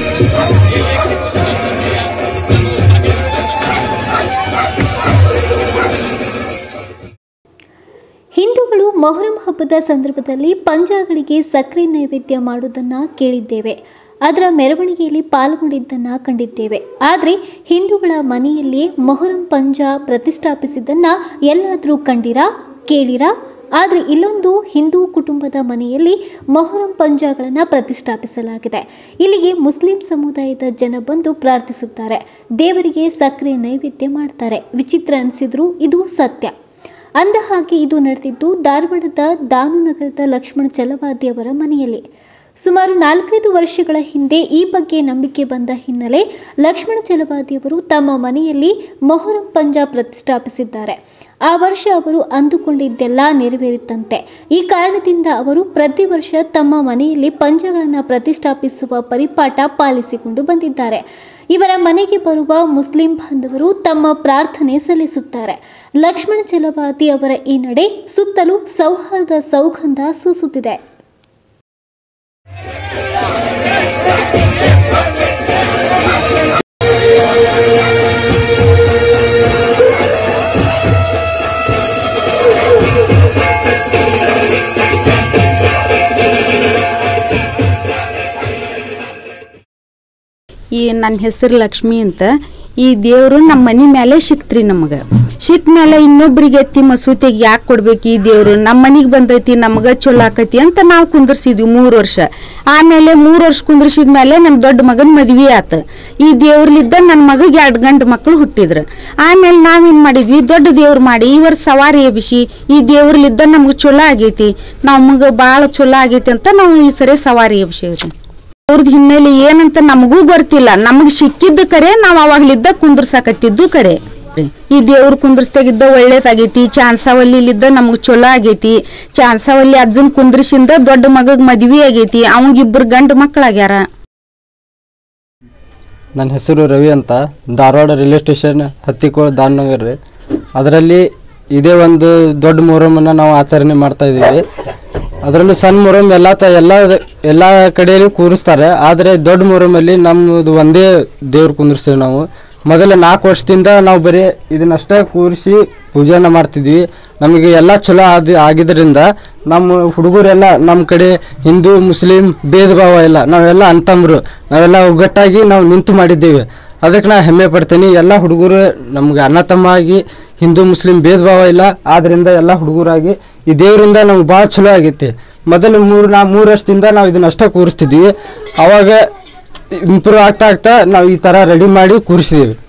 ಹಿಂದೂಗಳು ಮೊಹರಂ ಹಬ್ಬದ ಸಂದರ್ಭದಲ್ಲಿ ಪಂಜಾಗಳಿಗೆ ಸಕ್ಕರೆ ನೈವೇದ್ಯ ಮಾಡುವುದನ್ನು ಕೇಳಿದ್ದೇವೆ ಅದರ ಮೆರವಣಿಗೆಯಲ್ಲಿ ಪಾಲ್ಗೊಂಡಿದ್ದನ್ನು ಕಂಡಿದ್ದೇವೆ ಆದರೆ ಹಿಂದೂಗಳ ಮನೆಯಲ್ಲಿಯೇ ಮೊಹರಂ ಪಂಜ ಪ್ರತಿಷ್ಠಾಪಿಸಿದ್ದನ್ನು ಎಲ್ಲಾದರೂ ಕಂಡಿರಾ ಕೇಳಿರಾ ಆದರೆ ಇಲ್ಲೊಂದು ಹಿಂದೂ ಕುಟುಂಬದ ಮನೆಯಲ್ಲಿ ಮೊಹರಂ ಪಂಜಗಳನ್ನು ಪ್ರತಿಷ್ಠಾಪಿಸಲಾಗಿದೆ ಇಲ್ಲಿಗೆ ಮುಸ್ಲಿಂ ಸಮುದಾಯದ ಜನ ಬಂದು ಪ್ರಾರ್ಥಿಸುತ್ತಾರೆ ದೇವರಿಗೆ ಸಕ್ಕರೆ ನೈವೇದ್ಯ ಮಾಡ್ತಾರೆ ವಿಚಿತ್ರ ಅನಿಸಿದ್ರು ಇದು ಸತ್ಯ ಅಂದ ಹಾಗೆ ಇದು ನಡೆದಿದ್ದು ಧಾರವಾಡದ ದಾನುನಗರದ ಲಕ್ಷ್ಮಣ ಚಲವಾದಿಯವರ ಮನೆಯಲ್ಲಿ ಸುಮಾರು ನಾಲ್ಕೈದು ವರ್ಷಗಳ ಹಿಂದೆ ಈ ಬಗ್ಗೆ ನಂಬಿಕೆ ಬಂದ ಹಿನ್ನೆಲೆ ಲಕ್ಷ್ಮಣ ಚಲವಾದಿಯವರು ತಮ್ಮ ಮನೆಯಲ್ಲಿ ಮೊಹರಂ ಪಂಜ ಪ್ರತಿಷ್ಠಾಪಿಸಿದ್ದಾರೆ ಆ ವರ್ಷ ಅವರು ಅಂದುಕೊಂಡಿದ್ದೆಲ್ಲ ನೆರವೇರಿತಂತೆ ಈ ಕಾರಣದಿಂದ ಅವರು ಪ್ರತಿ ವರ್ಷ ತಮ್ಮ ಮನೆಯಲ್ಲಿ ಪಂಜಗಳನ್ನು ಪ್ರತಿಷ್ಠಾಪಿಸುವ ಪರಿಪಾಠ ಪಾಲಿಸಿಕೊಂಡು ಬಂದಿದ್ದಾರೆ ಇವರ ಮನೆಗೆ ಬರುವ ಮುಸ್ಲಿಂ ಬಾಂಧವರು ತಮ್ಮ ಪ್ರಾರ್ಥನೆ ಸಲ್ಲಿಸುತ್ತಾರೆ ಲಕ್ಷ್ಮಣ ಚಲವಾದಿ ಅವರ ಈ ನಡೆ ಸುತ್ತಲೂ ಸೌಹಾರ್ದ ಸೌಗಂಧ ಸೂಸುತ್ತಿದೆ ಈ ನನ್ನ ಹೆಸರು ಲಕ್ಷ್ಮಿ ಅಂತ ಈ ದೇವರು ನಮ್ಮ ಮನೆ ಮೇಲೆ ಸಿಕ್ತ್ರಿ ನಮಗೆ ಸಿಕ್ಕ ಮೇಲೆ ಇನ್ನೊಬ್ರಿಗೆ ಎತ್ತಿ ಮಸೂತಿಗೆ ಯಾಕೆ ಕೊಡ್ಬೇಕು ಈ ದೇವ್ರು ನಮ್ಮ ಮನೆಗೆ ಬಂದೈತಿ ನಮಗೆ ಚಲೋ ಆಕೈತಿ ಅಂತ ನಾವು ಕುಂದ್ರಸಿದ್ವಿ ಮೂರು ವರ್ಷ ಆಮೇಲೆ ಮೂರು ವರ್ಷ ಕುಂದ್ರಸಿದ ಮೇಲೆ ನಮ್ಮ ದೊಡ್ಡ ಮಗನ ಮದ್ವೆ ಆತ ಈ ದೇವ್ರಲಿದ್ದ ನನ್ನ ಮಗಗೆ ಎರಡು ಗಂಡು ಮಕ್ಕಳು ಹುಟ್ಟಿದ್ರು ಆಮೇಲೆ ನಾವೇನು ಮಾಡಿದ್ವಿ ದೊಡ್ಡ ದೇವ್ರು ಮಾಡಿ ಈ ವರ್ಷ ಸವಾರಿ ಎಬ್ಬಿಸಿ ಈ ದೇವ್ರಲಿದ್ದ ನಮ್ಗೆ ಚಲೋ ಆಗೈತಿ ನಮಗೆ ಭಾಳ ಚಲೋ ಆಗೈತಿ ಅಂತ ನಾವು ಈ ಸರಿ ಸವಾರಿ ಎಬ್ಸಿವ್ರಿ ಅವ್ರದ್ದು ಹಿನ್ನೆಲೆ ಏನಂತ ನಮಗೂ ಗೊತ್ತಿಲ್ಲ ನಮಗ್ ಸಿಕ್ಕಿದ್ದ ಕರೆ ನಾವ್ ಅವಾಗ್ಲಿದ್ದ ಕುಂದ್ರಸಾಕತ್ತಿದ್ದು ಕರೆ ಈ ದೇವ್ರ ಕುಂದ್ರಸ್ದಾಗಿದ್ದ ಒಳ್ಳೇದಾಗೈತಿ ಚಾನ್ಸಾವಲ್ಲಿಲಿದ್ದ ನಮಗ್ ಚಲೋ ಆಗೈತಿ ಚಾನ್ಸಾವಲ್ಲಿ ಅಜ್ಜನ್ ಕುಂದ್ರಿಸಿಂದ ದೊಡ್ಡ ಮಗಗ್ ಮದ್ವಿ ಆಗೈತಿ ಅವಂಗಿಬ್ರು ಗಂಡು ಮಕ್ಕಳಾಗ್ಯಾರ ನನ್ನ ಹೆಸರು ರವಿ ಅಂತ ಧಾರವಾಡ ರೈಲ್ವೆ ಸ್ಟೇಷನ್ ಹತ್ತಿಕೋಳ ದಾವಣಗೆರೆ ರೀ ಅದರಲ್ಲಿ ಇದೇ ಒಂದು ದೊಡ್ಡ ಮೊಹರಮನ್ನು ನಾವು ಆಚರಣೆ ಮಾಡ್ತಾ ಇದ್ದೀವಿ ಅದರಲ್ಲೂ ಸಣ್ಣ ಮೊಹರಮ್ ಎಲ್ಲ ತ ಎಲ್ಲ ಎಲ್ಲ ಕಡೆಯಲ್ಲೂ ಕೂರಿಸ್ತಾರೆ ಆದರೆ ದೊಡ್ಡ ಮೊಹರಮಲ್ಲಿ ನಮ್ಮದು ಒಂದೇ ದೇವ್ರು ಕುಂದಿರ್ಸ್ತೇವೆ ನಾವು ಮೊದಲ ನಾಲ್ಕು ವರ್ಷದಿಂದ ನಾವು ಬರೀ ಇದನ್ನಷ್ಟೇ ಕೂರಿಸಿ ಪೂಜೆನ ಮಾಡ್ತಿದ್ವಿ ನಮಗೆ ಎಲ್ಲ ಚಲೋ ಆದ ಆಗಿದ್ದರಿಂದ ನಮ್ಮ ಹುಡುಗರೆಲ್ಲ ನಮ್ಮ ಕಡೆ ಹಿಂದೂ ಮುಸ್ಲಿಂ ಭೇದ ಭಾವ ಇಲ್ಲ ನಾವೆಲ್ಲ ಅಂತಂಬ್ರು ನಾವೆಲ್ಲ ಒಗ್ಗಟ್ಟಾಗಿ ನಾವು ನಿಂತು ಮಾಡಿದ್ದೇವೆ ಅದಕ್ಕೆ ನಾ ಹೆಮ್ಮೆ ಪಡ್ತೀನಿ ಎಲ್ಲ ಹುಡುಗರು ನಮ್ಗೆ ಅಣ್ಣ ತಮ್ಮ ಆಗಿ ಹಿಂದೂ ಮುಸ್ಲಿಂ ಭೇದ ಭಾವ ಇಲ್ಲ ಆದ್ದರಿಂದ ಎಲ್ಲ ಹುಡುಗರಾಗಿ ಈ ದೇವರಿಂದ ನಮ್ಗೆ ಭಾಳ ಚಲೋ ಆಗೈತಿ ಮೊದಲು ಮೂರು ನಾ ಮೂರು ವರ್ಷದಿಂದ ನಾವು ಇದನ್ನ ಅಷ್ಟೇ ಕೂರಿಸ್ತಿದ್ವಿ ಅವಾಗ ಇಂಪ್ರೂವ್ ಆಗ್ತಾ ಆಗ್ತಾ ನಾವು ಈ ಥರ ರೆಡಿ ಮಾಡಿ ಕೂರಿಸಿದ್ದೀವಿ